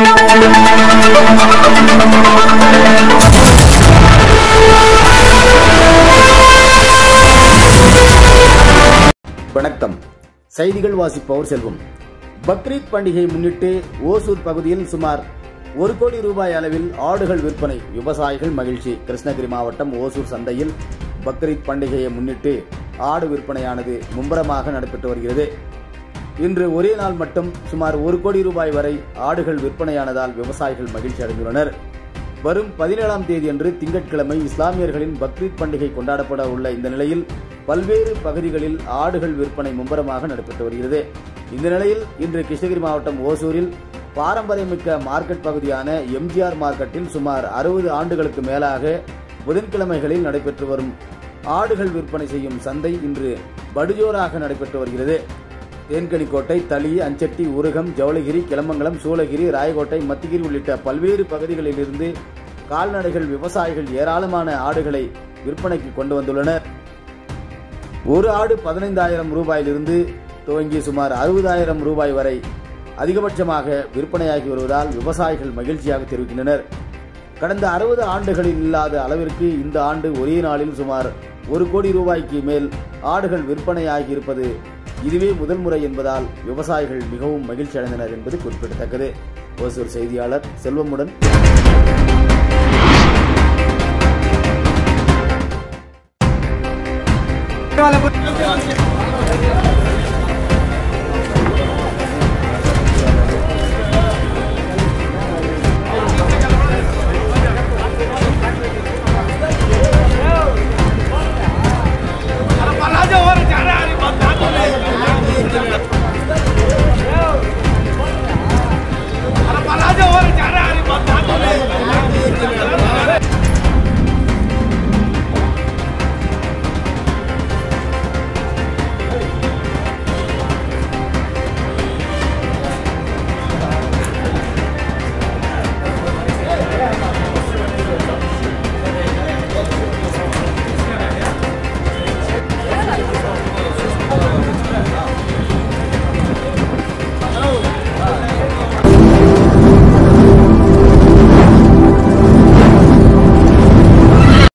வணக்கம் செய்திகள் வாசிப்பவர் செல்வம் பக்ரீத் பண்டிகையை முன்னிட்டு ஓசூர் பகுதியில் சுமார் ஒரு கோடி ரூபாய் அளவில் ஆடுகள் விற்பனை விவசாயிகள் மகிழ்ச்சி கிருஷ்ணகிரி மாவட்டம் ஓசூர் சந்தையில் பக்ரீத் பண்டிகையை முன்னிட்டு ஆடு விற்பனையானது மும்பரமாக நடைபெற்று வருகிறது இன்று ஒரே நாள் மட்டும் சுமார் ஒரு கோடி ரூபாய் வரை ஆடுகள் விற்பனையானதால் விவசாயிகள் மகிழ்ச்சி அடைந்துள்ளனர் வரும் பதினேழாம் தேதியன்று திங்கட்கிழமை இஸ்லாமியர்களின் பக்ரீத் பண்டிகை கொண்டாடப்பட உள்ள இந்த நிலையில் பல்வேறு பகுதிகளில் ஆடுகள் விற்பனை மும்பரமாக நடைபெற்று வருகிறது இந்த நிலையில் இன்று கிருஷ்ணகிரி மாவட்டம் ஓசூரில் பாரம்பரியமிக்க மார்க்கெட் பகுதியான எம்ஜிஆர் மார்க்கெட்டில் சுமார் அறுபது ஆண்டுகளுக்கு மேலாக புதன்கிழமைகளில் நடைபெற்று வரும் ஆடுகள் விற்பனை செய்யும் சந்தை இன்று படுஜோராக நடைபெற்று வருகிறது தேன்கனிக்கோட்டை தளி அஞ்சட்டி உருகம் ஜவுளகிரி கிளமங்கலம் சூளகிரி ராயக்கோட்டை மத்திகிரி உள்ளிட்ட பல்வேறு பகுதிகளில் இருந்து கால்நடைகள் விவசாயிகள் ஏராளமான ஆடுகளை விற்பனைக்கு கொண்டு வந்துள்ளனர் ஒரு ஆடு பதினைந்தாயிரம் ரூபாயிலிருந்து துவங்கி சுமார் அறுபதாயிரம் ரூபாய் வரை அதிகபட்சமாக விற்பனையாகி வருவதால் விவசாயிகள் மகிழ்ச்சியாக தெரிவிக்கின்றனர் கடந்த அறுபது ஆண்டுகளில் இல்லாத அளவிற்கு இந்த ஆண்டு ஒரே நாளில் சுமார் ஒரு கோடி ரூபாய்க்கு மேல் ஆடுகள் விற்பனையாகி இருப்பது இதுவே முதல் முறை என்பதால் விவசாயிகள் மிகவும் மகிழ்ச்சி அடைந்தனர் என்பது குறிப்பிடத்தக்கது ஓசூர் செய்தியாளர் செல்வமுடன் वाला